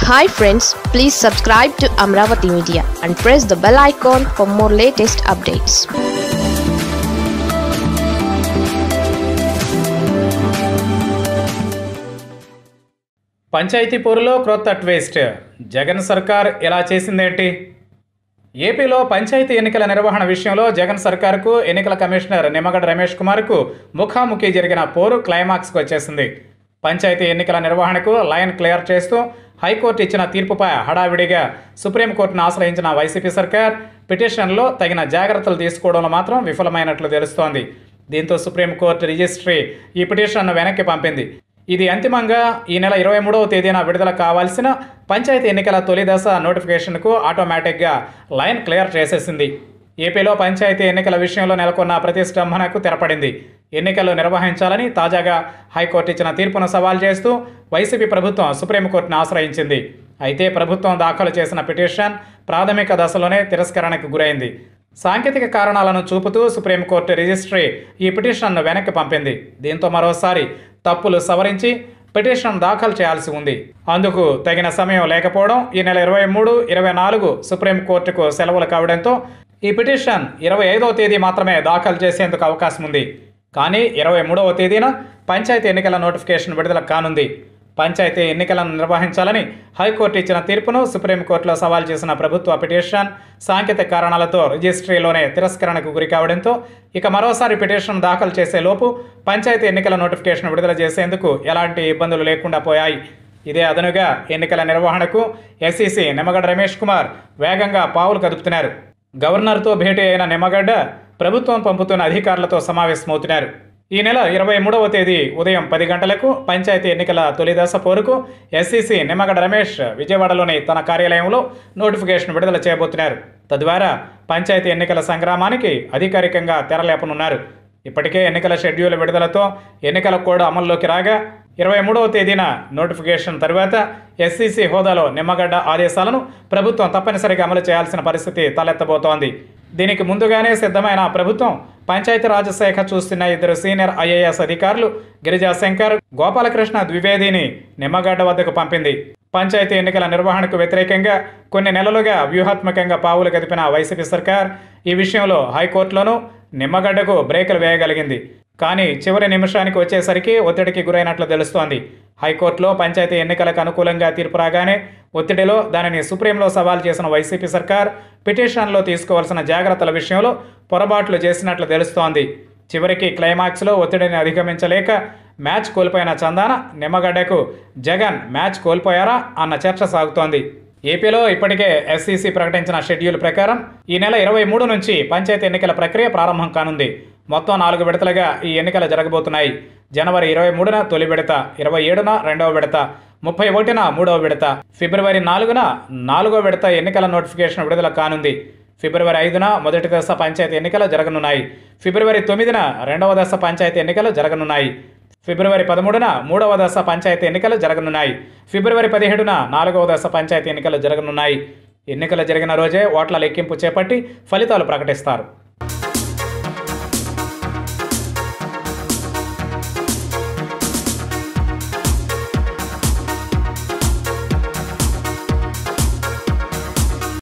hi friends please subscribe to Amaravati media and press the bell icon for more latest updates panchayat పోరులో క్రొత్త twist Jagan సర్కార్ ఇలా చేసిందేంటి ఏపీలో పంచాయతీ ఎన్నికల నిర్వహణ విషయంలో జగన్ సర్కార్కు ఎన్నికల కమిషనర్ నిమ్మగడ్డ రమేష్ కుమార్కు ముఖాముఖి జరిగిన పోరు క్లైమాక్స్కి వచ్చేసింది పంచాయతీ ఎన్నికల నిర్వహణకు లైన్ క్లియర్ చేస్తూ హైకోర్టు ఇచ్చిన తీర్పుపై హడావిడిగా సుప్రీంకోర్టును ఆశ్రయించిన వైసీపీ సర్కార్ పిటిషన్లో తగిన జాగ్రత్తలు తీసుకోవడంలో మాత్రం విఫలమైనట్లు తెలుస్తోంది దీంతో సుప్రీంకోర్టు రిజిస్ట్రీ ఈ పిటిషన్ను వెనక్కి పంపింది ఇది అంతిమంగా ఈ నెల ఇరవై మూడవ తేదీన విడుదల కావాల్సిన పంచాయతీ ఎన్నికల తొలి దశ నోటిఫికేషన్కు ఆటోమేటిక్గా లైన్ క్లియర్ చేసేసింది ఏపీలో పంచాయతీ ఎన్నికల విషయంలో నెలకొన్న ప్రతిష్టంభనకు తెరపడింది ఎన్నికలు నిర్వహించాలని తాజాగా హైకోర్టు ఇచ్చిన తీర్పును సవాల్ చేస్తూ వైసీపీ ప్రభుత్వం సుప్రీంకోర్టును ఆశ్రయించింది అయితే ప్రభుత్వం దాఖలు చేసిన పిటిషన్ ప్రాథమిక దశలోనే తిరస్కరణకు గురైంది సాంకేతిక కారణాలను చూపుతూ సుప్రీంకోర్టు రిజిస్ట్రీ ఈ పిటిషన్ను వెనక్కి పంపింది దీంతో మరోసారి తప్పులు సవరించి పిటిషన్ దాఖలు చేయాల్సి ఉంది అందుకు తగిన సమయం లేకపోవడం ఈ నెల ఇరవై మూడు ఇరవై నాలుగు సుప్రీంకోర్టుకు సెలవులు కావడంతో ఈ పిటిషన్ ఇరవై ఐదవ తేదీ మాత్రమే దాఖలు చేసేందుకు అవకాశం ఉంది కానీ ఇరవై మూడవ తేదీన పంచాయతీ ఎన్నికల నోటిఫికేషన్ విడుదల కానుంది పంచాయతీ ఎన్నికలను నిర్వహించాలని హైకోర్టు ఇచ్చిన తీర్పును సుప్రీంకోర్టులో సవాల్ చేసిన ప్రభుత్వ పిటిషన్ సాంకేతిక కారణాలతో రిజిస్ట్రీలోనే తిరస్కరణకు గురి కావడంతో ఇక మరోసారి పిటిషన్ దాఖలు చేసే లోపు పంచాయతీ ఎన్నికల నోటిఫికేషన్ విడుదల చేసేందుకు ఎలాంటి ఇబ్బందులు లేకుండా పోయాయి ఇదే అదనుగా ఎన్నికల నిర్వహణకు ఎస్ఈసి నిమ్మగడ్డ రమేష్ కుమార్ వేగంగా పావులు కదుపుతున్నారు గవర్నర్తో భేటీ అయిన నిమ్మగడ్డ ప్రభుత్వం పంపుతున్న అధికారులతో సమావేశమవుతున్నారు ఈ నెల ఇరవై మూడవ తేదీ ఉదయం పది గంటలకు పంచాయతీ ఎన్నికల తొలి దశ పోరుకు ఎస్సీసీ నిమ్మగడ్డ రమేష్ విజయవాడలోని తన కార్యాలయంలో నోటిఫికేషన్ విడుదల చేయబోతున్నారు తద్వారా పంచాయతీ ఎన్నికల సంగ్రామానికి అధికారికంగా తెరలేపనున్నారు ఇప్పటికే ఎన్నికల షెడ్యూల్ విడుదలతో ఎన్నికల కోడ్ అమల్లోకి రాగా ఇరవై మూడవ తేదీన నోటిఫికేషన్ తరువాత ఎస్సీసీ హోదాలో నిమ్మగడ్డ ఆదేశాలను ప్రభుత్వం తప్పనిసరిగా అమలు చేయాల్సిన పరిస్థితి తలెత్తబోతోంది దీనికి ముందుగానే సిద్ధమైన ప్రభుత్వం పంచాయతీరాజ్ శాఖ చూస్తున్న ఇద్దరు సీనియర్ ఐఏఎస్ అధికారులు గిరిజా శంకర్ గోపాలకృష్ణ ద్వివేదిని నిమ్మగడ్డ వద్దకు పంపింది పంచాయతీ ఎన్నికల నిర్వహణకు వ్యతిరేకంగా కొన్ని నెలలుగా వ్యూహాత్మకంగా పావులు కదిపిన వైసీపీ సర్కార్ ఈ విషయంలో హైకోర్టులోనూ నిమ్మగడ్డకు బ్రేకులు వేయగలిగింది కానీ చివరి నిమిషానికి వచ్చేసరికి ఒత్తిడికి గురైనట్లు తెలుస్తోంది హైకోర్టులో పంచాయతీ ఎన్నికలకు అనుకూలంగా తీర్పు రాగానే ఒత్తిడిలో దానిని సుప్రీంలో సవాల్ చేసిన వైసీపీ సర్కార్ పిటిషన్లో తీసుకోవాల్సిన జాగ్రత్తల విషయంలో పొరపాట్లు చేసినట్లు తెలుస్తోంది చివరికి క్లైమాక్స్లో ఒత్తిడిని అధిగమించలేక మ్యాచ్ కోల్పోయిన చందాన నిమ్మగడ్డకు జగన్ మ్యాచ్ కోల్పోయారా అన్న చర్చ సాగుతోంది ఏపీలో ఇప్పటికే ఎస్సీసీ ప్రకటించిన షెడ్యూల్ ప్రకారం ఈ నెల ఇరవై మూడు నుంచి పంచాయతీ ఎన్నికల ప్రక్రియ ప్రారంభం కానుంది మొత్తం నాలుగు విడతలుగా ఈ ఎన్నికలు జరగబోతున్నాయి జనవరి ఇరవై మూడున తొలి విడత ఇరవై ఏడున రెండవ విడత ముప్పై ఒకటిన మూడవ విడత ఫిబ్రవరి నాలుగున నాలుగో విడత ఎన్నికల నోటిఫికేషన్ విడుదల కానుంది ఫిబ్రవరి ఐదున మొదటి దశ పంచాయతీ ఎన్నికలు జరగనున్నాయి ఫిబ్రవరి తొమ్మిదిన రెండవ దశ పంచాయతీ ఎన్నికలు జరగనున్నాయి ఫిబ్రవరి పదమూడున మూడవ దశ పంచాయతీ ఎన్నికలు జరగనున్నాయి ఫిబ్రవరి పదిహేడున నాలుగవ దశ పంచాయతీ ఎన్నికలు జరగనున్నాయి ఎన్నికలు జరిగిన రోజే ఓట్ల లెక్కింపు చేపట్టి ఫలితాలు ప్రకటిస్తారు